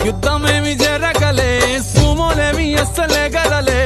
యుద్ధమేమి జరగలే సుమోలేమి అస్సలే గదలే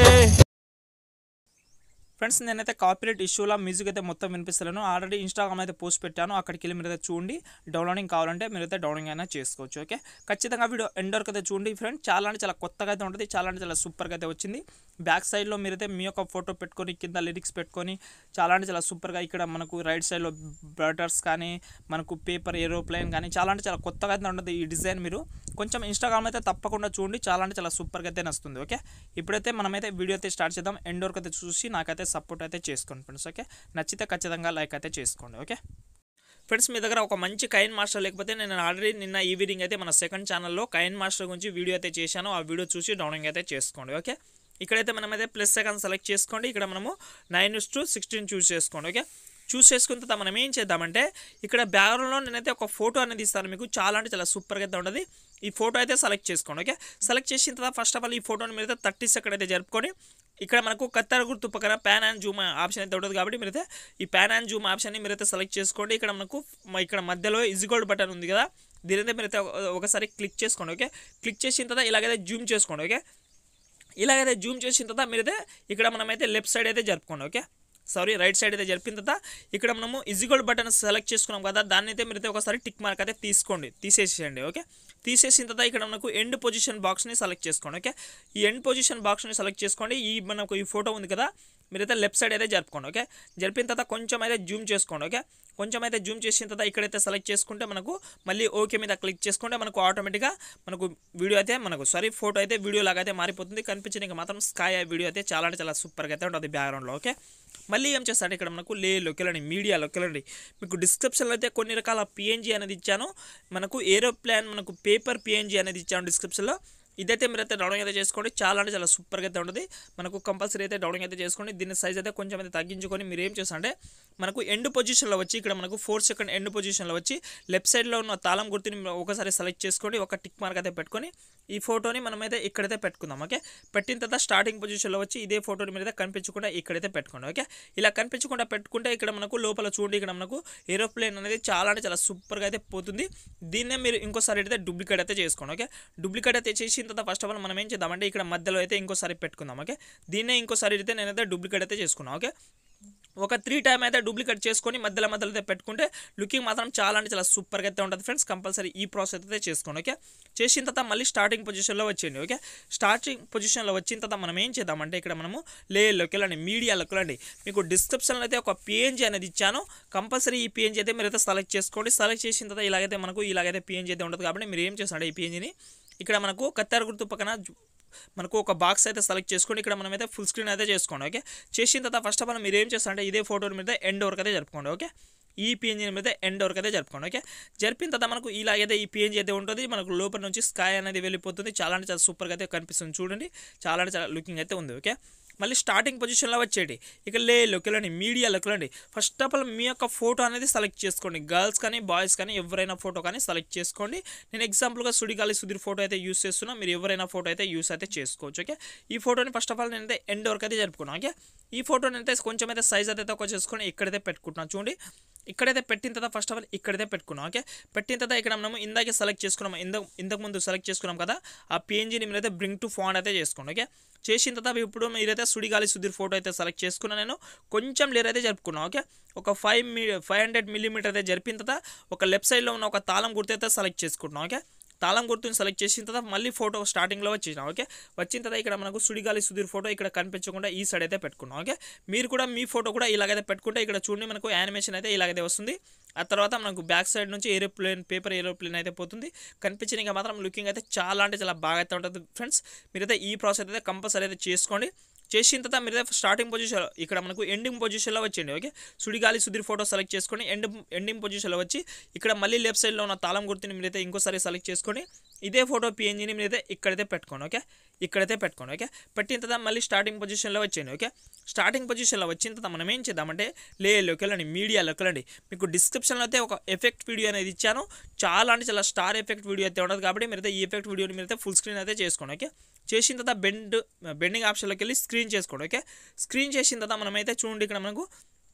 ఫ్రెండ్స్ నేనైతే కాపీరైట్ ఇష్యూలో మ్యూజిక్ అయితే మొత్తం వినిపిస్తలేను ఆల్రెడీ ఇన్స్టాగ్రామ్ అయితే పోస్ట్ పెట్టాను అక్కడికి వెళ్ళి మీరైతే చూడండి డౌన్లోడింగ్ కావాలంటే మీరైతే డౌన్లోడింగ్ అయినా చేసుకోవచ్చు ఓకే ఖచ్చితంగా వీడియో ఎండ్ వరకు అయితే చూడండి ఫ్రెండ్ చాలా అంటే చాలా కొత్తగా అయితే ఉంటుంది చాలా అంటే చాలా సూపర్గా అయితే వచ్చింది బ్యాక్ సైడ్లో మీరైతే మీ యొక్క ఫోటో పెట్టుకొని కింద లిరిక్స్ పెట్టుకొని చాలా అంటే చాలా సూపర్గా ఇక్కడ మనకు రైట్ సైడ్లో బటర్స్ కానీ మనకు పేపర్ ఏరోప్లేన్ కానీ చాలా అంటే చాలా కొత్తగా అయితే ఉంటుంది ఈ డిజైన్ మీరు కొంచెం ఇన్స్టాగ్రామ్ అయితే తప్పకుండా చూడండి చాలా అంటే చాలా సూపర్గా అయితే నచ్చుతుంది ఓకే ఇప్పుడైతే మనమైతే వీడియో అయితే స్టార్ట్ చేద్దాం ఎండ్ వరకు అయితే చూసి నాకైతే సపోర్ట్ అయితే చేసుకోండి ఫ్రెండ్స్ ఓకే నచ్చితే ఖచ్చితంగా లైక్ అయితే చేసుకోండి ఓకే ఫ్రెండ్స్ మీ దగ్గర ఒక మంచి కైన్ మాస్టర్ లేకపోతే నేను ఆల్రెడీ నిన్న ఈవినింగ్ అయితే మన సెకండ్ ఛానల్లో కైన్ మాస్టర్ గురించి వీడియో అయితే చేశాను ఆ వీడియో చూసి డౌన్లోడింగ్ అయితే చేసుకోండి ఓకే ఇక్కడైతే మనమైతే ప్లస్ సెకండ్ సెలెక్ట్ చేసుకోండి ఇక్కడ మనము నైన్ టు సిక్స్టీన్ చూస్ చేసుకోండి ఓకే చూస్ చేసుకున్న తర్వాత మనం ఏం చేద్దామంటే ఇక్కడ బ్యాక్గ్రౌండ్లో నేనైతే ఒక ఫోటో అనేది ఇస్తాను మీకు చాలా అంటే చాలా సూపర్గా అయితే ఉంటుంది ఈ ఫోటో అయితే సెలెక్ట్ చేసుకోండి ఓకే సెలెక్ట్ చేసిన తర్వాత ఫస్ట్ ఆఫ్ ఆల్ ఈ ఫోటోని మీరు అయితే థర్టీ సెకండ్ అయితే జరుపుకొని ఇక్కడ మనకు కత్తెర గుర్తు పక్కన ప్యాన్ అండ్ జూమ్ ఆప్షన్ అయితే ఉంటుంది కాబట్టి మీరైతే ఈ ప్యాన్ అండ్ జూమ్ ఆప్షన్ని మీరైతే సెలెక్ట్ చేసుకోండి ఇక్కడ మనకు మ- ఇక్కడ మధ్యలో ఇజిగోల్డ్ బటన్ ఉంది కదా దీనైతే మీరైతే ఒక- ఒకసారి క్లిక్ చేసుకోండి ఓకే క్లిక్ చేసిన తర్వాత ఇలాగైతే జూమ్ చేసుకోండి ఓకే ఇలాగైతే జూమ్ చేసిన తర్వాత మీరైతే ఇక్కడ మనమైతే లెఫ్ట్ సైడ్ అయితే జరుపుకోండి ఓకే సారీ రైట్ సైడ్ అయితే జరిపిన తర్వాత ఇక్కడ మనము ఇజిగోల్డ్ బటన్ సెలెక్ట్ చేసుకున్నాం కదా దాన్ని అయితే మీరైతే ఒకసారి టిక్ మార్క్ అయితే తీసుకోండి తీసేసేయండి ఓకే తీసేసిన తర్వాత ఇక్కడ మనకు ఎండ్ పొజిషన్ బాక్స్ని సెలెక్ట్ చేసుకోండి ఓకే ఈ ఎండ్ పొజిషన్ బాక్స్ని సెలెక్ట్ చేసుకోండి ఈ మనకు ఈ ఫోటో ఉంది కదా మీరైతే లెఫ్ట్ సైడ్ అయితే జరుపుకోండి ఓకే జరిపిన తర్వాత కొంచెం అయితే జూమ్ చేసుకోండి ఓకే కొంచెం అయితే జూమ్ చేసిన తర్వాత ఇక్కడైతే సెలెక్ట్ చేసుకుంటే మనకు మళ్ళీ ఓకే మీద క్లిక్ చేసుకుంటే మనకు ఆటోమేటిక్గా మనకు వీడియో అయితే మనకు సారీ ఫోటో అయితే వీడియో లాగా అయితే మారిపోతుంది కనిపించడానికి మాత్రం స్కాయ్ వీడియో అయితే చాలా అంటే చాలా సూపర్గా అయితే ఉంటుంది బ్యాక్గ్రౌండ్లో ఓకే మళ్ళీ ఏం చేస్తాడు ఇక్కడ మనకు లేలోకి వెళ్ళండి మీడియాలోకి వెళ్ళండి మీకు డిస్క్రిప్షన్లో అయితే కొన్ని రకాల పిఎన్జీ అనేది ఇచ్చాను మనకు ఏరోప్లాన్ మనకు పేపర్ పిఎన్జీ అనేది ఇచ్చాను డిస్క్రిప్షన్లో ఇదైతే మీరైతే డౌన్లోడ్ అయితే చేసుకోండి చాలా అంటే చాలా సూపర్గా అయితే ఉంటుంది మనకు కంపల్సరీ అయితే డౌన్లోడ్ అయితే చేసుకోండి దీని సైజ్ అయితే కొంచెం అయితే తగ్గించుకొని మీరు ఏం చేస్తారంటే మనకు ఎండ్ పొజిషన్లో వచ్చి ఇక్కడ మనకు ఫోర్ సెకండ్ ఎండ్ పొజిషన్లో వచ్చి లెఫ్ట్ సైడ్లో ఉన్న తాళం గుర్తుని మీరు ఒకసారి సెలెక్ట్ చేసుకోండి ఒక టిక్ మార్క్ అయితే పెట్టుకొని ఈ ఫోటోని మనమైతే ఇక్కడైతే పెట్టుకుందాం ఓకే పెట్టిన తర్వాత స్టార్టింగ్ పొజిషన్లో వచ్చి ఇదే ఫోటోని మీరైతే కనిపించకుండా ఇక్కడైతే పెట్టుకోండి ఓకే ఇలా కనిపించకుండా పెట్టుకుంటే ఇక్కడ మనకు లోపల చూడండి ఇక్కడ మనకు ఏరోప్లేన్ అనేది చాలా అంటే చాలా సూపర్గా అయితే పోతుంది దీన్నే మీరు ఇంకోసారి అయితే డూప్లికేట్ అయితే చేసుకోండి ఓకే డూప్లికేట్ అయితే చేసిన తర్వాత ఫస్ట్ ఆఫ్ ఆల్ మనం ఏం చేద్దామంటే ఇక్కడ మధ్యలో అయితే ఇంకోసారి పెట్టుకుందాం ఓకే దీన్నే ఇంకోసారి అయితే నేనైతే డూప్లికేట్ అయితే చేసుకున్నాను ఓకే ఒక త్రీ టైం అయితే డూప్లికేట్ చేసుకొని మధ్యలో మధ్యలో అయితే పెట్టుకుంటే లుకింగ్ మాత్రం చాలా అంటే చాలా సూపర్గా అయితే ఉంటుంది ఫ్రెండ్స్ కంపల్సరీ ఈ ప్రాసెస్ అయితే చేసుకోండి ఓకే చేసిన తర్వాత మళ్ళీ స్టార్టింగ్ పొజిషన్లో వచ్చేయండి ఓకే స్టార్టింగ్ పొజిషన్లో వచ్చిన తర్వాత మనం ఏం చేద్దామంటే ఇక్కడ మనము లేయర్లోకి వెళ్ళండి మీడియాలోకి వెళ్ళండి మీకు డిస్క్రిప్షన్లో అయితే ఒక పిఎన్జీ అనేది ఇచ్చాను కంపల్సరీ ఈ పిఎన్జీ అయితే మీరైతే సెలెక్ట్ చేసుకోండి సెలెక్ట్ చేసిన తర్వాత ఇలాగైతే మనకు ఇలాగైతే పిఎన్జీ అయితే ఉంటుంది కాబట్టి మీరు ఏం చేస్తారంటే ఈ పిఎన్జీని ఇక్కడ మనకు కత్తెర గుర్తు పక్కన జు- మనకు ఒక బాక్స్ అయితే సెలెక్ట్ చేసుకొని ఇక్కడ మనమైతే ఫుల్ స్క్రీన్ అయితే చేసుకోండి ఓకే చేసిన తర్వాత ఫస్ట్ ఆఫ్ ఆల్ మీరు ఏం చేస్తారంటే ఇదే ఫోటోని మీద ఎండ్ వరకు అయితే జరుపుకోండి ఓకే ఈ పిఎన్జీ మీద ఎండ్ వరకు అయితే జరుపుకోండి ఓకే జరిపిన తర్వాత మనకు ఇలాగైతే ఈ పిఎన్జీ అయితే ఉంటుంది మనకు లోపల నుంచి స్కాయ్ అనేది వెళ్ళిపోతుంది చాలా అంటే చాలా సూపర్గా అయితే కనిపిస్తుంది చూడండి చాలా అంటే చాలా లుకింగ్ అయితే ఉంది ఓకే మళ్ళీ స్టార్టింగ్ పొజిషన్లో వచ్చేటి ఇక లేలోకి వెళ్ళండి మీడియాలోకి వెళ్ళండి ఫస్ట్ ఆఫ్ ఆల్ మీ యొక్క ఫోటో అనేది సెలెక్ట్ చేసుకోండి గర్ల్స్ కానీ బాయ్స్ కానీ ఎవరైనా ఫోటో కానీ సెలెక్ట్ చేసుకోండి నేను ఎగ్జాంపుల్గా సుడిగాలి సుధీర్ ఫోటో అయితే యూస్ చేస్తున్నా మీరు ఎవరైనా ఫోటో అయితే యూస్ అయితే చేసుకోవచ్చు ఓకే ఈ ఫోటోని ఫస్ట్ ఆఫ్ ఆల్ నేనైతే ఎండ్ వరకు అయితే జరుపుకున్నాను ఓకే ఈ ఫోటోని అయితే కొంచెం అయితే సైజ్ అయితే తక్కువ చేసుకొని ఇక్కడైతే పెట్టుకుంటున్నాను చూడండి ఇక్కడైతే పెట్టిన తర్వాత ఫస్ట్ ఆఫ్ ఆల్ ఇక్కడైతే పెట్టుకున్నాం ఓకే పెట్టిన తర్వాత ఇక్కడ మనము ఇందాకే సెలెక్ట్ చేసుకున్నాం ఇంతకు ఇంతకు ముందు సెలెక్ట్ చేసుకున్నాం కదా ఆ పిఎన్జీని మీరైతే బ్రింగ్ టు ఫాండ్ అయితే చేసుకోండి ఓకే చేసిన తర్వాత ఇప్పుడు మీరైతే సుడిగాలి సుధీర్ ఫోటో అయితే సెలెక్ట్ చేసుకున్నా నేను కొంచెం లేర్ అయితే జరుపుకున్నాను ఓకే ఒక ఫైవ్ మీ ఫైవ్ హండ్రెడ్ మిల్లీమీటర్ అయితే జరిపిన తర్వాత ఒక లెఫ్ట్ సైడ్లో ఉన్న ఒక తాళం గుర్తు అయితే సెలెక్ట్ చేసుకుంటున్నాం ఓకే తాళం గుర్తుని సెలెక్ట్ చేసిన తర్వాత మళ్ళీ ఫోటో స్టార్టింగ్లో వచ్చేసినాం ఓకే వచ్చిన తర్వాత ఇక్కడ మనకు సుడిగాలి సుధీర్ ఫోటో ఇక్కడ కనిపించకుండా ఈ సైడ్ అయితే పెట్టుకున్నాం ఓకే మీరు కూడా మీ ఫోటో కూడా ఇలాగైతే పెట్టుకుంటే ఇక్కడ చూడండి మనకు యానిమేషన్ అయితే ఇలాగైతే వస్తుంది ఆ తర్వాత మనకు బ్యాక్ సైడ్ నుంచి ఏరోప్లేన్ పేపర్ ఏరోప్లేన్ అయితే పోతుంది కనిపించడానికి మాత్రం లుకింగ్ అయితే చాలా అంటే చాలా బాగా అయితే ఉంటుంది ఫ్రెండ్స్ మీరైతే ఈ ప్రాసెస్ అయితే కంపల్సరీ అయితే చేసుకోండి చేసిన తర్వాత మీరైతే స్టార్టింగ్ పొజిషన్ ఇక్కడ మనకు ఎండింగ్ పొజిషన్లో వచ్చేయండి okay Sudigali Sudheer photo select చేసుకొని ఎండ్ ఎండింగ్ పొజిషన్లో వచ్చి ఇక్కడ మళ్ళీ లెఫ్ట్ సైడ్లో ఉన్న తాళం గుర్తుని మీరైతే ఇంకోసారి సెలెక్ట్ చేసుకొని ఇదే ఫోటో పిఎన్జీని మీరైతే ఇక్కడైతే పెట్టుకోండి ఓకే ఇక్కడైతే పెట్టుకోండి ఓకే పెట్టిన తర్వాత మళ్ళీ స్టార్టింగ్ పొజిషన్లో వచ్చేయండి ఓకే స్టార్టింగ్ పొజిషన్లో వచ్చిన తర్వాత మనం ఏం చేద్దామంటే లేయర్లోకి వెళ్ళండి మీడియాలోకి వెళ్ళండి మీకు డిస్క్రిప్షన్లో అయితే ఒక ఎఫెక్ట్ వీడియో అనేది ఇచ్చాను చాలా అంటే చాలా స్టార్ ఎఫెక్ట్ వీడియో అయితే ఉండదు కాబట్టి మీరైతే ఈ ఎఫెక్ట్ వీడియోని మీరైతే ఫుల్ స్క్రీన్ అయితే చేసుకోండి ఓకే చేసిన తర్వాత బెండ్ బెండింగ్ ఆప్షన్లోకి వెళ్ళి స్క్రీన్ చేసుకోండి ఓకే స్క్రీన్ చేసిన తర్వాత మనమైతే చూడండి ఇక్కడ మనకు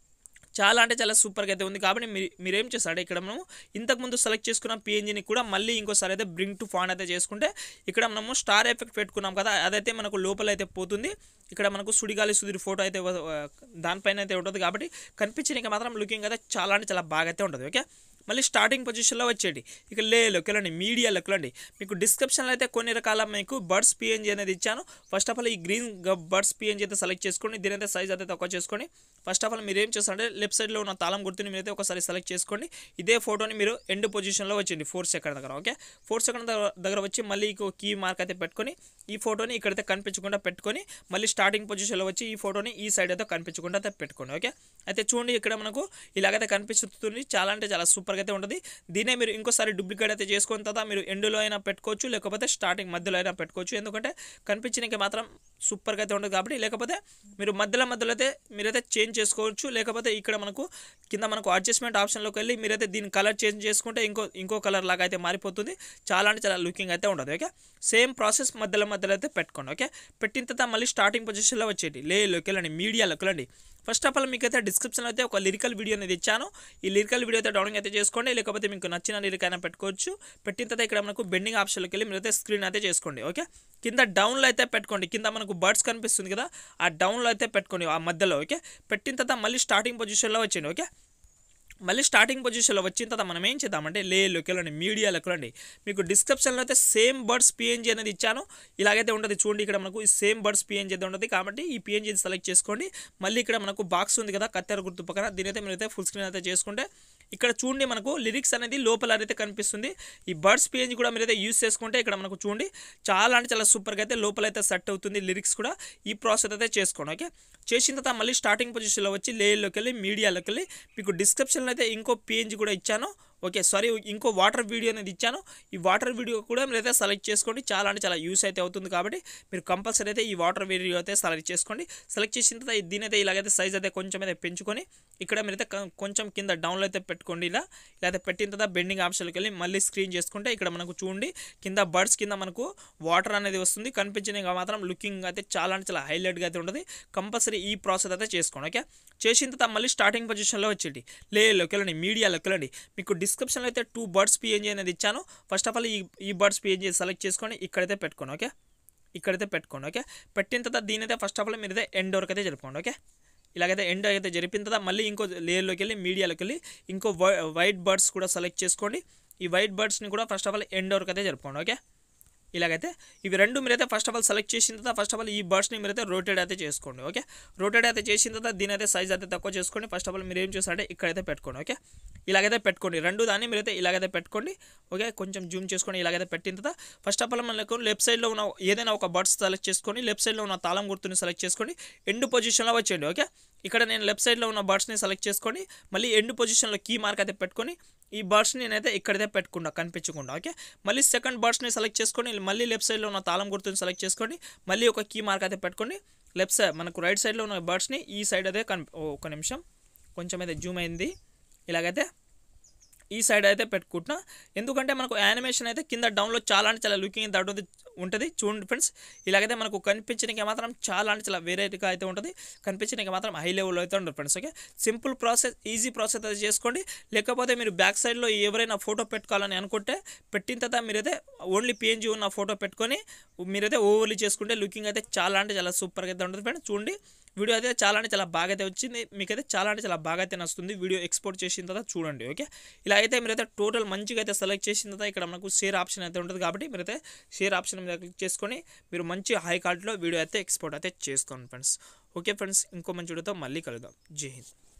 చాలా అంటే చాలా సూపర్గా అయితే ఉంది కాబట్టి మీరు మీరేం చేస్తారంటే ఇక్కడ మనము ఇంతకుముందు సెలెక్ట్ చేసుకున్న పిఎన్జిని కూడా మళ్ళీ ఇంకోసారి అయితే బ్రింగ్ టు ఫాంట్ అయితే చేసుకుంటే ఇక్కడ మనము స్టార్ ఎఫెక్ట్ పెట్టుకున్నాం కదా అదైతే మనకు లోపల అయితే పోతుంది ఇక్కడ మనకు సుడిగాలి సుధీర్ ఫోటో అయితే వ- వ- దానిపైన అయితే ఉంటుంది కాబట్టి కనిపించడానికి మాత్రం లుకింగ్ అయితే చాలా అంటే చాలా బాగా అయితే ఉంటుంది ఓకే మళ్ళీ స్టార్టింగ్ పొజిషన్లో వచ్చేది ఇక లేలోకి వెళ్ళండి మీడియాలోకి వెళ్ళండి మీకు డిస్క్రిప్షన్లో అయితే కొన్ని రకాల మీకు బర్డ్స్ పిఎన్జీ అనేది ఇచ్చాను ఫస్ట్ ఆఫ్ ఆల్ ఈ గ్రీన్ బర్డ్స్ పిఎన్జీ అయితే సెలెక్ట్ చేసుకోండి దీని అయితే సైజ్ అయితే తక్కువ చేసుకోండి ఫస్ట్ ఆఫ్ ఆల్ మీరు ఏం చేస్తారంటే లెఫ్ట్ సైడ్లో ఉన్న తాళం గుర్తుని మీరైతే ఒకసారి సెలెక్ట్ చేసుకోండి ఇదే ఫోటోని మీరు ఎండ్ పొజిషన్లో వచ్చింది ఫోర్ సెకండ్ దగ్గర ఓకే ఫోర్ సెకండ్ దగ్గర వచ్చి మళ్ళీ ఇంకో కీ మార్క్ అయితే పెట్టుకొని ఈ ఫోటోని ఇక్కడైతే కనిపించకుండా పెట్టుకొని మళ్ళీ స్టార్టింగ్ పొజిషన్లో వచ్చి ఈ ఫోటోని ఈ సైడ్ అయితే కనిపించకుండా అయితే పెట్టుకోండి ఓకే అయితే చూడండి ఇక్కడ మనకు ఇలాగైతే కనిపిస్తుంది చాలా అంటే చాలా సూపర్గా అయితే ఉంటుంది దీనే మీరు ఇంకోసారి డూప్లికేట్ అయితే చేసుకున్న తర్వాత మీరు ఎండులో అయినా పెట్టుకోవచ్చు లేకపోతే స్టార్టింగ్ మధ్యలో అయినా పెట్టుకోవచ్చు ఎందుకంటే కనిపించడానికి మాత్రం సూపర్గా అయితే ఉంటుంది కాబట్టి లేకపోతే మీరు మధ్యలో మధ్యలో అయితే మీరైతే చేంజ్ చేసుకోవచ్చు లేకపోతే ఇక్కడ మనకు కింద మనకు అడ్జస్ట్మెంట్ ఆప్షన్లోకి వెళ్ళి మీరైతే దీని కలర్ చేంజ్ చేసుకుంటే ఇంకో ఇంకో కలర్ లాగా అయితే మారిపోతుంది చాలా అంటే చాలా లుకింగ్ అయితే ఉండదు ఓకే సేమ్ ప్రాసెస్ మధ్యలో మధ్యలో అయితే పెట్టుకోండి ఓకే పెట్టిన తర్వాత మళ్ళీ స్టార్టింగ్ పొజిషన్లో వచ్చేది లేలోకి వెళ్ళండి మీడియాలోకి వెళ్ళండి ఫస్ట్ ఆఫ్ ఆల్ మీకు అయితే డిస్క్రిప్షన్లో అయితే ఒక లిరికల్ వీడియో అనేది ఇచ్చాను ఈ లిరికల్ వీడియో అయితే డౌన్లోడ్ అయితే చేసుకోండి లేకపోతే మీకు నచ్చిన లిరిక్ అయినా పెట్టుకోవచ్చు పెట్టిన తర్వాత ఇక్కడ మనకు బెండింగ్ ఆప్షన్లోకి వెళ్ళి మీరైతే స్క్రీన్ అయితే చేసుకోండి ఓకే కింద డౌన్లో అయితే పెట్టుకోండి కింద మనకు బర్డ్స్ కనిపిస్తుంది కదా ఆ డౌన్లో అయితే పెట్టుకోండి ఆ మధ్యలో ఓకే పెట్టిన తర్వాత మళ్ళీ స్టార్టింగ్ పొజిషన్లో వచ్చేయండి ఓకే మళ్ళీ స్టార్టింగ్ పొజిషన్లో వచ్చిన తర్వాత మనం ఏం చేద్దామంటే లేలోకి వెళ్ళండి మీడియాలోకి వెళ్ళండి మీకు డిస్క్రిప్షన్లో అయితే సేమ్ బర్డ్స్ పిఎన్జీ అనేది ఇచ్చాను ఇలాగైతే ఉంటుంది చూడండి ఇక్కడ మనకు ఈ సేమ్ బర్డ్స్ పిఎన్జీ అయితే ఉంటుంది కాబట్టి ఈ పిఎన్జీ సెలెక్ట్ చేసుకోండి మళ్ళీ ఇక్కడ మనకు బాక్స్ ఉంది కదా కత్తెర గుర్తు పక్కన దీనైతే మీరైతే ఫుల్ స్క్రీన్ అయితే చేసుకుంటే ఇక్కడ చూడండి మనకు లిరిక్స్ అనేది లోపల అయితే కనిపిస్తుంది ఈ బర్డ్స్ పిఎన్జీ కూడా మీరైతే యూస్ చేసుకుంటే ఇక్కడ మనకు చూడండి చాలా అంటే చాలా సూపర్గా అయితే లోపల అయితే సెట్ అవుతుంది లిరిక్స్ కూడా ఈ ప్రాసెస్ అయితే చేసుకోండి ఓకే చేసిన తర్వాత మళ్ళీ స్టార్టింగ్ పొజిషన్లో వచ్చి లేయర్లోకి వెళ్ళి మీడియాలోకి వెళ్ళి మీకు డిస్క్రిప్షన్లో అయితే ఇంకో పిఎన్జీ కూడా ఇచ్చాను ఓకే సారీ ఇంకో వాటర్ వీడియో అనేది ఇచ్చాను ఈ వాటర్ వీడియో కూడా మీరైతే సెలెక్ట్ చేసుకోండి చాలా అంటే చాలా యూస్ అయితే అవుతుంది కాబట్టి మీరు కంపల్సరీ అయితే ఈ వాటర్ వీడియో అయితే సెలెక్ట్ చేసుకోండి సెలెక్ట్ చేసిన తర్వాత దీని అయితే ఇలాగైతే సైజ్ అయితే కొంచెం అయితే పెంచుకొని ఇక్కడ మీరైతే కొ- కొంచెం కింద డౌన్లో అయితే పెట్టుకోండి ఇలా ఇలా అయితే పెట్టిన తర్వాత బెండింగ్ ఆప్షన్కి వెళ్ళి మళ్ళీ స్క్రీన్ చేసుకుంటే ఇక్కడ మనకు చూడండి కింద బర్డ్స్ కింద మనకు వాటర్ అనేది వస్తుంది కనిపించిన మాత్రం లుకింగ్ అయితే చాలా అంటే చాలా హైలైట్గా అయితే ఉంటుంది కంపల్సరీ ఈ ప్రాసెస్ అయితే చేసుకోండి ఓకే చేసిన తర్వాత మళ్ళీ స్టార్టింగ్ పొజిషన్లో వచ్చేది లేలోకి వెళ్ళండి మీడియాలోకి వెళ్ళండి మీకు డిస్క్రిప్షన్లో అయితే టూ బర్డ్స్ పిఎన్జీ అనేది ఇచ్చాను ఫస్ట్ ఆఫ్ ఆల్ ఈ ఈ బర్డ్స్ పిఎన్జీ సెలెక్ట్ చేసుకొని ఇక్కడైతే పెట్టుకోండి ఓకే ఇక్కడైతే పెట్టుకోండి ఓకే పెట్టిన తర్వాత దీని అయితే ఫస్ట్ ఆఫ్ ఆల్ మీరైతే ఎండ్ వరకు అయితే జరుపుకోండి ఓకే ఇలాగైతే ఎండ్ అయితే జరిపిన తర్వాత మళ్ళీ ఇంకో లేయర్లోకి వెళ్ళి మీడియాలోకి వెళ్ళి ఇంకో వై- వైట్ బర్డ్స్ కూడా సెలెక్ట్ చేసుకోండి ఈ వైట్ బర్డ్స్ని కూడా ఫస్ట్ ఆఫ్ ఆల్ ఎండ్ వరకు అయితే జరుపుకోండి ఓకే ఇలాగైతే ఇవి రెండు మీరైతే ఫస్ట్ ఆఫ్ ఆల్ సెలెక్ట్ చేసిన తర్వాత ఫస్ట్ ఆఫ్ ఆల్ ఈ బర్డ్స్ని మీరైతే రోటేట్ అయితే చేసుకోండి ఓకే రోటేట్ అయితే చేసిన తర్వాత దీని అయితే సైజ్ అయితే తక్కువ చేసుకోండి ఫస్ట్ ఆఫ్ ఆల్ మీరు ఏం చేస్తారంటే ఇక్కడైతే పెట్టుకోండి ఓకే ఇలాగైతే పెట్టుకోండి రెండు దాన్ని మీరైతే ఇలాగైతే పెట్టుకోండి ఓకే కొంచెం జూమ్ చేసుకొని ఇలాగైతే పెట్టిన తర్వాత ఫస్ట్ ఆఫ్ ఆల్ మనకు లెఫ్ట్ సైడ్లో ఉన్న ఏదైనా ఒక బర్డ్స్ సెలెక్ట్ చేసుకొని లెఫ్ట్ సైడ్లో ఉన్న తాళం గుర్తుని సెలెక్ట్ చేసుకొని ఎండ్ పొజిషన్లో వచ్చేయండి ఓకే ఇక్కడ నేను లెఫ్ట్ సైడ్లో ఉన్న బర్డ్స్ని సెలెక్ట్ చేసుకొని మళ్ళీ ఎండ్ పొజిషన్లో కీ మార్క్ అయితే పెట్టుకొని ఈ బర్డ్స్ని నేనైతే ఇక్కడైతే పెట్టుకున్నా కనిపించకుండా ఓకే మళ్ళీ సెకండ్ బర్డ్స్ని సెలెక్ట్ చేసుకొని మళ్ళీ లెఫ్ట్ సైడ్లో ఉన్న తాళం గుర్తుని సెలెక్ట్ చేసుకోండి మళ్ళీ ఒక కీ మార్క్ అయితే పెట్టుకోండి లెఫ్ట్ సైడ్ మనకు రైట్ సైడ్లో ఉన్న బర్డ్స్ని ఈ సైడ్ అయితే కనిపి ఓ, ఒక నిమిషం కొంచెం అయితే జూమ్ అయింది ఇలాగైతే ఈ సైడ్ అయితే పెట్టుకుంటున్నా ఎందుకంటే మనకు యానిమేషన్ అయితే కింద డౌన్లో చాలా అంటే చాలా లుకింగ్ దాటి ఉంటుంది చూడండి ఫ్రెండ్స్ ఇలాగైతే మనకు కనిపించడానికి మాత్రం చాలా అంటే చాలా వెరైటీగా అయితే ఉంటుంది కనిపించడానికి మాత్రం హై లెవెల్లో అయితే ఉంటుంది friends okay simple process easy process అయితే చేసుకోండి లేకపోతే మీరు బ్యాక్ సైడ్లో ఎవరైనా ఫోటో పెట్టుకోవాలని అనుకుంటే పెట్టిన తర్వాత మీరైతే ఓన్లీ పిఎన్జీ ఉన్న ఫోటో పెట్టుకొని మీరైతే ఓవర్లీ చేసుకుంటే లుకింగ్ అయితే చాలా అంటే చాలా సూపర్గా అయితే ఉంటుంది ఫ్రెండ్స్ చూడండి వీడియో అయితే చాలా అంటే చాలా బాగా అయితే వచ్చింది మీకైతే చాలా అంటే చాలా బాగా అయితే నచ్చుతుంది వీడియో ఎక్స్పోర్ట్ చేసిన తర్వాత చూడండి ఓకే ఇలా అయితే మీరైతే టోటల్ మంచిగా అయితే సెలెక్ట్ చేసిన తర్వాత ఇక్కడ మనకు షేర్ ఆప్షన్ అయితే ఉంటుంది కాబట్టి మీరైతే షేర్ ఆప్షన్ మీద క్లిక్ చేసుకొని మీరు మంచి హై క్వాలిటీలో వీడియో అయితే ఎక్స్పోర్ట్ అయితే చేసుకోండి ఫ్రెండ్స్ ఓకే ఫ్రెండ్స్ ఇంకో మంచి వీడియోతో మళ్ళీ కలుద్దాం జై హింద్